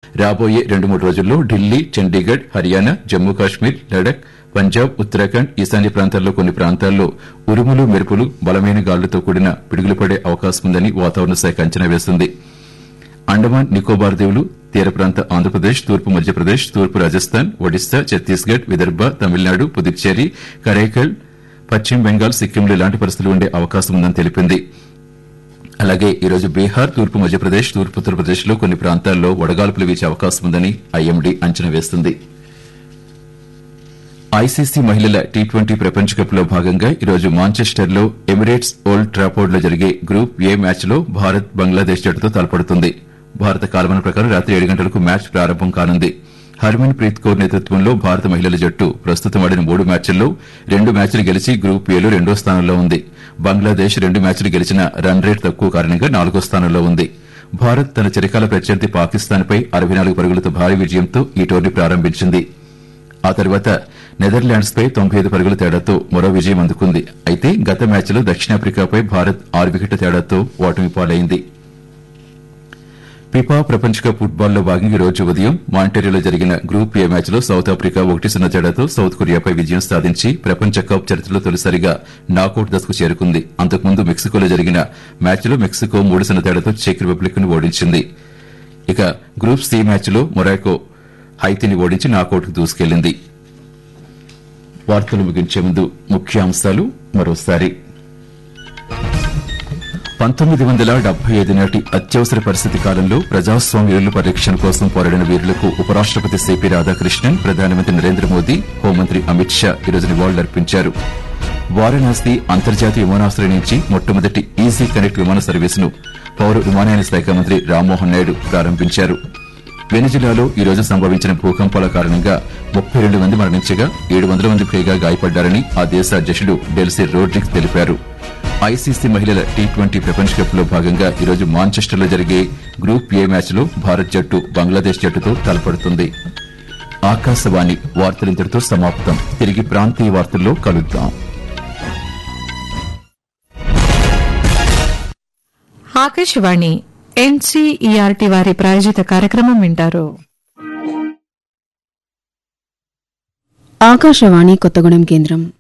రాబోయే రెండు మూడు రోజుల్లో ఢిల్లీ చండీగఢ్ హర్యానా జమ్మూ కాశ్మీర్ లడక్ పంజాబ్ ఉత్తరాఖండ్ ఈశాన్య ప్రాంతాల్లో కొన్ని ప్రాంతాల్లో ఉరుములు మెరుపులు బలమైన గాలులతో కూడిన పిడుగులు పడే అవకాశం ఉందని వాతావరణ శాఖ అంచనా వేసింది అండమాన్ నికోబార్ దీవులు తీర ప్రాంత ఆంధ్రప్రదేశ్ తూర్పు మధ్యప్రదేశ్ తూర్పు రాజస్థాన్ ఒడిశా ఛత్తీస్గఢ్ విదర్భ తమిళనాడు పుదుచ్చేరి కరైకల్ పశ్చిమ బెంగాల్ సిక్కింలో ఇలాంటి పరిస్థితులు ఉండే అవకాశం ఉందని తెలిపింది అలాగే ఈరోజు బీహార్ తూర్పు మధ్యప్రదేశ్ తూర్పు ఉత్తరప్రదేశ్లో కొన్ని ప్రాంతాల్లో వడగాల్పులు వీచే అవకాశం ఉందని ఐఎండీ అంచనా వేస్తుంది ఐసీసీ మహిళల టీ ట్వంటీ ప్రపంచ కప్ లో భాగంగా ఈరోజు మాంచెస్టర్లో ఎమిరేట్స్ ఓల్డ్ ట్రాపోర్డ్ లో జరిగే గ్రూప్ ఏ మ్యాచ్లో భారత్ బంగ్లాదేశ్ జట్టుతో తలపడుతుంది భారత కాలమాన ప్రకారం రాత్రి ఏడు గంటలకు మ్యాచ్ ప్రారంభం కానుంది హర్మన్ ప్రీత్ కౌర్ నేతృత్వంలో భారత మహిళల జట్టు ప్రస్తుతం ఆడిన మూడు మ్యాచ్ల్లో రెండు మ్యాచ్లు గెలిచి గ్రూప్ ఏలో రెండో స్థానంలో ఉంది బంగ్లాదేశ్ రెండు మ్యాచ్లు గెలిచిన రన్ రేట్ తక్కువ కారణంగా నాలుగో స్థానంలో ఉంది భారత్ తన చిరకాల ప్రత్యర్థి పాకిస్తాన్పై అరవై నాలుగు పరుగులతో భారీ విజయంతో ఈ టోర్నీ ప్రారంభించింది ఆ తర్వాత నెదర్లాండ్స్ పై తొంభై ఐదు పరుగుల తేడాతో మరో విజయం అందుకుంది అయితే గత మ్యాచ్లో దక్షిణాఫ్రికాపై భారత్ ఆరు వికెట్ల తేడాతో ఓటమి పాలైంది ఫిఫా ప్రపంచ కప్ ఫుట్బాల్లో భాగంగా ఈ రోజు ఉదయం మాంటేరియోలో జరిగిన గ్రూప్ ఏ మ్యాచ్లో సౌత్ ఆఫ్రికా ఒకటి సున్నా తేడాతో సౌత్ కొరియాపై విజయం సాధించి ప్రపంచ కప్ చరిత్రలో తొలిసారిగా నాకౌట్ దశకు చేరుకుంది అంతకుముందు మెక్సికోలో జరిగిన మ్యాచ్లో మెక్సికో మూడు సున్నా తేడాతో చెక్ రిపబ్లిక్ ను ఓడించింది ఇక గ్రూప్ సి మ్యాచ్లో మొరాకో హైతీని ఓడించి నాకౌట్కు దూసుకెళ్లింది వార్తలు ముగించే ముందు ముఖ్యాంశాలు మరోసారి పంతొమ్మిది వందల డెబ్బై ఐదు నాటి అత్యవసర పరిస్థితి కాలంలో ప్రజాస్వామ్య విలువల పరిరక్షణ కోసం పోరాడిన వీరులకు ఉపరాష్టపతి సిపి రాధాకృష్ణన్ ప్రధానమంత్రి నరేంద్ర మోదీ హోంమంత్రి అమిత్ షా ఈరోజు నివాళులర్పించారు వారణాసి అంతర్జాతీయ విమానాశ్రయం నుంచి మొట్టమొదటి ఈజీ కనెక్ట్ విమాన సర్వీసును పౌర విమానయాన శాఖ మంత్రి రామ్మోహన్ నాయుడు ప్రారంభించారు వెనిజులాలో ఈ రోజు సంభవించిన భూకంపాల కారణంగా ముప్పై రెండు మంది మరణించగా ఏడు వందల మంది పైగా గాయపడ్డారని ఆ దేశ అధ్యకుడు డెల్సీ రోడ్రిక్స్ తెలిపారు ఐసీసీ మహిళల టీ ట్వంటీ ప్రపంచ కప్ లో భాగంగా ఈరోజు మాంచెస్టర్లో జరిగే గ్రూప్ ఏ మ్యాచ్లో భారత్ జట్టు బంగ్లాదేశ్ జట్టుతో తలపడుతుంది ఆకాశవాణి వార్తలింతటితో సమాప్తం తిరిగి ప్రాంతీయ వార్తల్లో కలుద్దాం ఆకాశవాణి ఎన్సీఈఆర్టీ వారి ప్రాయోజిత కార్యక్రమం వింటారు ఆకాశవాణి కొత్తగూడెం కేంద్రం